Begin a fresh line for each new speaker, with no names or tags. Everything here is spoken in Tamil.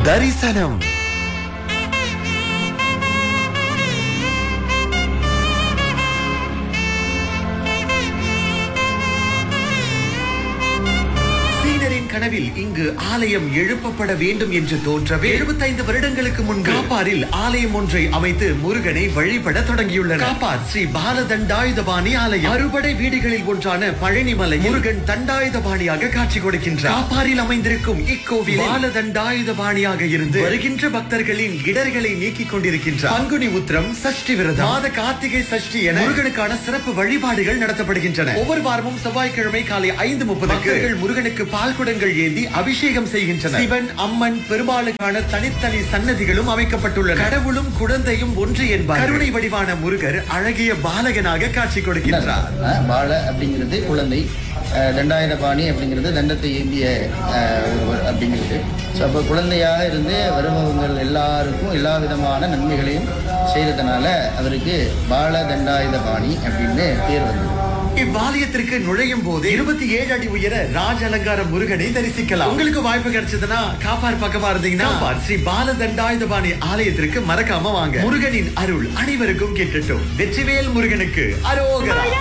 தரிசனம் சீனரின் கனவில் இங்கு ஆலயம் எழுப்பப்பட வேண்டும் என்று தோன்றவே 75 வருடங்களுக்கு முன் காப்பாரில் ஆலயம் ஒன்றை அமைத்து முருகனை வழிபட தொடங்கியுள்ளனர் காப்பார் ஸ்ரீ பாலதண்டாயுதபாணி ஆலயம் அறுபடை வீடுகளில் ஒன்றான பழனிமலை முருகன் தண்டாயுதபாணியாக காட்சி கொடுக்கின்றார் காப்பாரில் அமைந்திருக்கும் இக்கோவில் பாலதண்டாயுதபாணியாக இருந்து வருகின்ற பக்தர்களின் இடர்களை நீக்கிக் கொண்டிருக்கின்றார் பங்குனி உத்திரம் சஷ்டி விரதம் மாத கார்த்திகை சஷ்டி என முருகனுக்கான சிறப்பு வழிபாடுகள் நடத்தப்படுகின்றன ஒவ்வொரு வாரமும் செவ்வாய்க்கிழமை காலை ஐந்து முப்பதுக்கு முருகனுக்கு பால் குடங்கள் ஏந்தி அபிஷேகம் செய்கின்றனர் சிவன் அம்மன் பெருமாளுக்கான தனித்தனி சன்னதிகளும் அமைக்கப்பட்டுள்ளன கடவுளும் குழந்தையும் ஒன்று என்பார் கருணை வடிவான முருகர் அழகிய பாலகனாக காட்சி கொடுக்கின்றார்
அஹ் பால அப்படிங்கிறது குழந்தை அஹ் தண்டாயுத பாணி அப்படிங்கிறது தண்டத்தை ஏந்திய அஹ், ஒருவர் அப்படிங்கிறது ஸோ அப்போ குழந்தையாக இருந்து வருபவங்கள் எல்லாருக்கும் எல்லா விதமான நன்மைகளையும் செய்கிறதுனால அவருக்கு பால தண்டாயுத பாணி அப்படின்னு பேர் வந்தது
இவ்வாலயத்திற்கு நுழையும் போது இருபத்தி ஏழு அடி உயர ராஜ அலங்கார முருகனை தரிசிக்கலாம் உங்களுக்கு வாய்ப்பு கிடைச்சதுன்னா காப்பார் பக்கமா இருந்தீங்கன்னா காப்பார் ஸ்ரீ பாலதண்டாயுதபாணி ஆலயத்திற்கு மறக்காம வாங்க முருகனின் அருள் அனைவருக்கும் கிட்டட்டும் வெற்றிவேல் முருகனுக்கு அரோகரா